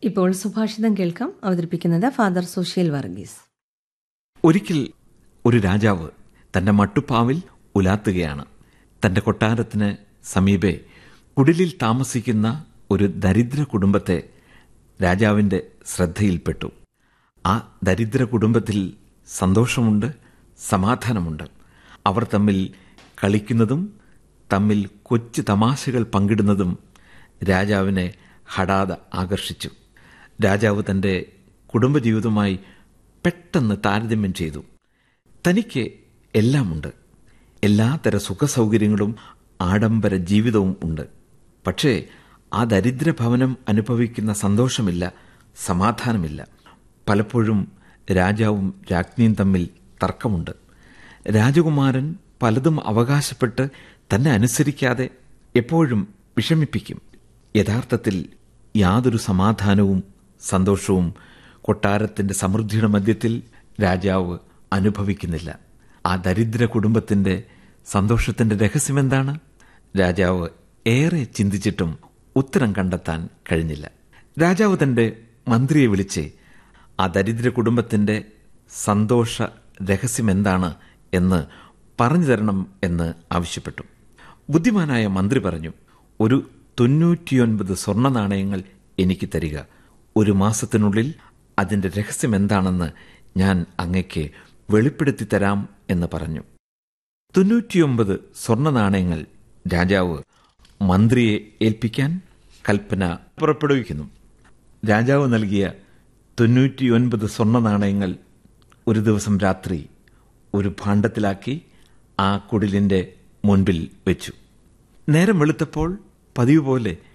ഇപ്പോൾ സുഭാഷിതം കേൾക്കാം അവതരിപ്പിക്കുന്നത് ഫാദർ സുശീൽ വർഗീസ് ഒരിക്കൽ ഒരു രാജാവ് തന്റെ മട്ടുപ്പാവിൽ ഉലാത്തുകയാണ് തന്റെ കൊട്ടാരത്തിന് സമീപെ കുടിലിൽ താമസിക്കുന്ന ഒരു ദരിദ്ര കുടുംബത്തെ രാജാവിന്റെ ശ്രദ്ധയിൽപ്പെട്ടു ആ ദരിദ്ര കുടുംബത്തിൽ സന്തോഷമുണ്ട് സമാധാനമുണ്ട് അവർ തമ്മിൽ കളിക്കുന്നതും തമ്മിൽ കൊച്ചു തമാശകൾ പങ്കിടുന്നതും രാജാവിനെ ഹഠാത് ആകർഷിച്ചു രാജാവ് തന്റെ കുടുംബജീവിതവുമായി പെട്ടെന്ന് താരതമ്യം ചെയ്തു തനിക്ക് എല്ലാമുണ്ട് എല്ലാത്തര സുഖസൗകര്യങ്ങളും ആഡംബര ജീവിതവും ഉണ്ട് പക്ഷേ ആ ദരിദ്രഭവനം അനുഭവിക്കുന്ന സന്തോഷമില്ല സമാധാനമില്ല പലപ്പോഴും രാജാവും രാജ്ഞിയും തമ്മിൽ തർക്കമുണ്ട് രാജകുമാരൻ പലതും അവകാശപ്പെട്ട് തന്നെ അനുസരിക്കാതെ എപ്പോഴും വിഷമിപ്പിക്കും യഥാർത്ഥത്തിൽ യാതൊരു സമാധാനവും സന്തോഷവും കൊട്ടാരത്തിന്റെ സമൃദ്ധിയുടെ മധ്യത്തിൽ രാജാവ് അനുഭവിക്കുന്നില്ല ആ ദരിദ്ര കുടുംബത്തിന്റെ സന്തോഷത്തിന്റെ രഹസ്യമെന്താണ് രാജാവ് ഏറെ ചിന്തിച്ചിട്ടും ഉത്തരം കണ്ടെത്താൻ കഴിഞ്ഞില്ല രാജാവ് തന്റെ മന്ത്രിയെ വിളിച്ച് ആ ദരിദ്ര കുടുംബത്തിന്റെ സന്തോഷ രഹസ്യമെന്താണ് എന്ന് പറഞ്ഞു തരണം എന്ന് ആവശ്യപ്പെട്ടു ബുദ്ധിമാനായ മന്ത്രി പറഞ്ഞു ഒരു തൊണ്ണൂറ്റിയൊൻപത് സ്വർണ്ണ നാണയങ്ങൾ എനിക്ക് തരിക ഒരു മാസത്തിനുള്ളിൽ അതിന്റെ രഹസ്യം എന്താണെന്ന് ഞാൻ അങ്ങയ്ക്ക് വെളിപ്പെടുത്തി തരാം എന്ന് പറഞ്ഞു തൊണ്ണൂറ്റിയൊമ്പത് സ്വർണ്ണ നാണയങ്ങൾ രാജാവ് മന്ത്രിയെ ഏൽപ്പിക്കാൻ കൽപ്പന പുറപ്പെടുവിക്കുന്നു രാജാവ് നൽകിയ തൊണ്ണൂറ്റിയൊൻപത് സ്വർണ്ണ നാണയങ്ങൾ ഒരു ദിവസം രാത്രി ഒരു ഭാണ്ഡത്തിലാക്കി ആ കുടിലിന്റെ മുൻപിൽ വെച്ചു നേരം വെളുത്തപ്പോൾ പതിവ് പോലെ